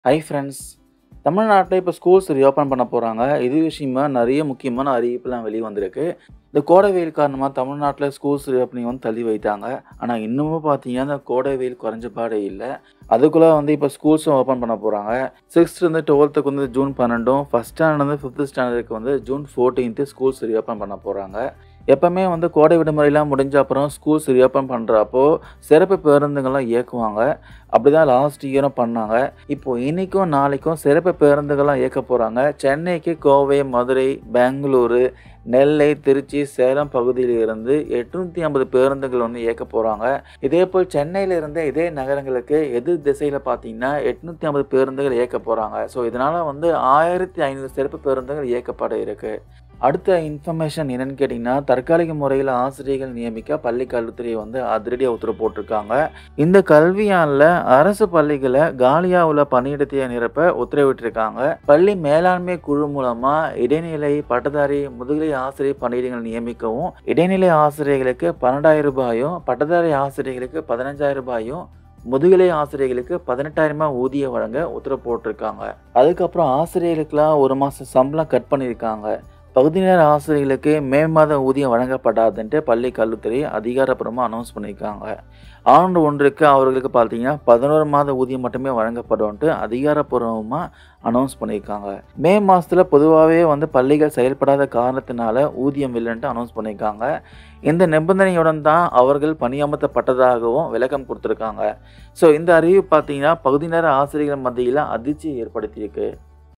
hi friends தமிழ்நாட்டில் இப்போ schools reopen பண்ண போகிறாங்க இது விஷயமா நிறைய முக்கியமான அறிவிப்புலாம் வெளியே வந்திருக்கு இந்த கோடை வெயில் காரணமாக தமிழ்நாட்டில் ஸ்கூல்ஸ் ரீஓப்பனிங் வந்து தள்ளி வைத்தாங்க ஆனால் இன்னமும் பார்த்தீங்கன்னா இந்த கோடை வெயில் குறைஞ்ச பாடே இல்லை அதுக்குள்ளே வந்து இப்போ ஸ்கூல்ஸும் ஓப்பன் பண்ண போகிறாங்க சிக்ஸ்த்லேருந்து டுவெல்த்துக்கு வந்து ஜூன் பன்னெண்டும் ஃபஸ்ட் ஸ்டாண்டர்ட்லேருந்து ஃபிஃப்த் ஸ்டாண்டர்டுக்கு வந்து ஜூன் ஃபோர்டீன்த்து ஸ்கூல்ஸ் ரீஓப்பன் பண்ண போகிறாங்க எப்போவுமே வந்து கோடை விடுமுறையெல்லாம் முடிஞ்ச அப்புறம் ஸ்கூல்ஸ் ரீஓப்பன் பண்ணுறப்போ சிறப்பு பேருந்துகள்லாம் இயக்குவாங்க அப்படி தான் லாஸ்ட் இயரும் பண்ணாங்க இப்போ இன்றைக்கும் நாளைக்கும் சிறப்பு பேருந்துகள்லாம் இயக்க போகிறாங்க சென்னைக்கு கோவை மதுரை பெங்களூரு நெல்லை திருச்சி சேலம் பகுதியில் இருந்து எட்நூற்றி ஐம்பது பேருந்துகள் வந்து இயக்க போகிறாங்க இதே போல் சென்னையில் இருந்த இதே நகரங்களுக்கு எதிர் திசையில் பார்த்தீங்கன்னா எட்நூற்றி ஐம்பது பேருந்துகள் இயக்க போகிறாங்க ஸோ இதனால் வந்து ஆயிரத்தி ஐநூறு சிறப்பு பேருந்துகள் இயக்கப்பட இருக்குது அடுத்த இன்ஃபர்மேஷன் என்னன்னு கேட்டிங்கன்னா தற்காலிக முறையில் ஆசிரியர்கள் நியமிக்க பள்ளி கல்வித்துறை வந்து அதிரடியாக உத்தரவு போட்டிருக்காங்க இந்த கல்வியாண்டில் அரசு பள்ளிகளை காலியாக உள்ள பணியிடத்தை நிரப்ப உத்தரவிட்டிருக்காங்க பள்ளி மேலாண்மை குழு மூலமாக இடைநிலை பட்டதாரி முதுகலை ஆசிரியர் பணியிடங்கள் நியமிக்கவும் இடைநிலை ஆசிரியர்களுக்கு பன்னெண்டாயிரம் ரூபாயும் பட்டதாரி ஆசிரியர்களுக்கு பதினஞ்சாயிரம் ரூபாயும் முதுகலை ஆசிரியர்களுக்கு பதினெட்டாயிரமா ஊதியம் வழங்க உத்தரவு போட்டிருக்காங்க அதுக்கப்புறம் ஆசிரியர்களுக்கெல்லாம் ஒரு மாதம் சம்பளம் கட் பண்ணியிருக்காங்க பகுதி நேர ஆசிரியர்களுக்கு மே மாத ஊதியம் வழங்கப்படாதுன்ட்டு பள்ளி கல்வித்துறை அதிகாரப்பூர்வமாக அனௌன்ஸ் பண்ணியிருக்காங்க ஆண்டு ஒன்றுக்கு அவர்களுக்கு பார்த்தீங்கன்னா பதினோரு மாத ஊதியம் மட்டுமே வழங்கப்படும்ன்ட்டு அதிகாரப்பூர்வமாக அனௌன்ஸ் பண்ணியிருக்காங்க மே மாதத்தில் பொதுவாகவே வந்து பள்ளிகள் செயல்படாத காரணத்தினால ஊதியம் இல்லைன்ட்டு அனௌன்ஸ் பண்ணியிருக்காங்க இந்த நிபந்தனையுடன் தான் அவர்கள் பணியமர்த்தப்பட்டதாகவும் விளக்கம் கொடுத்துருக்காங்க ஸோ இந்த அறிவு பார்த்தீங்கன்னா பகுதி நேர ஆசிரியர்கள் மத்தியில் அதிர்ச்சியை ஏற்படுத்தியிருக்கு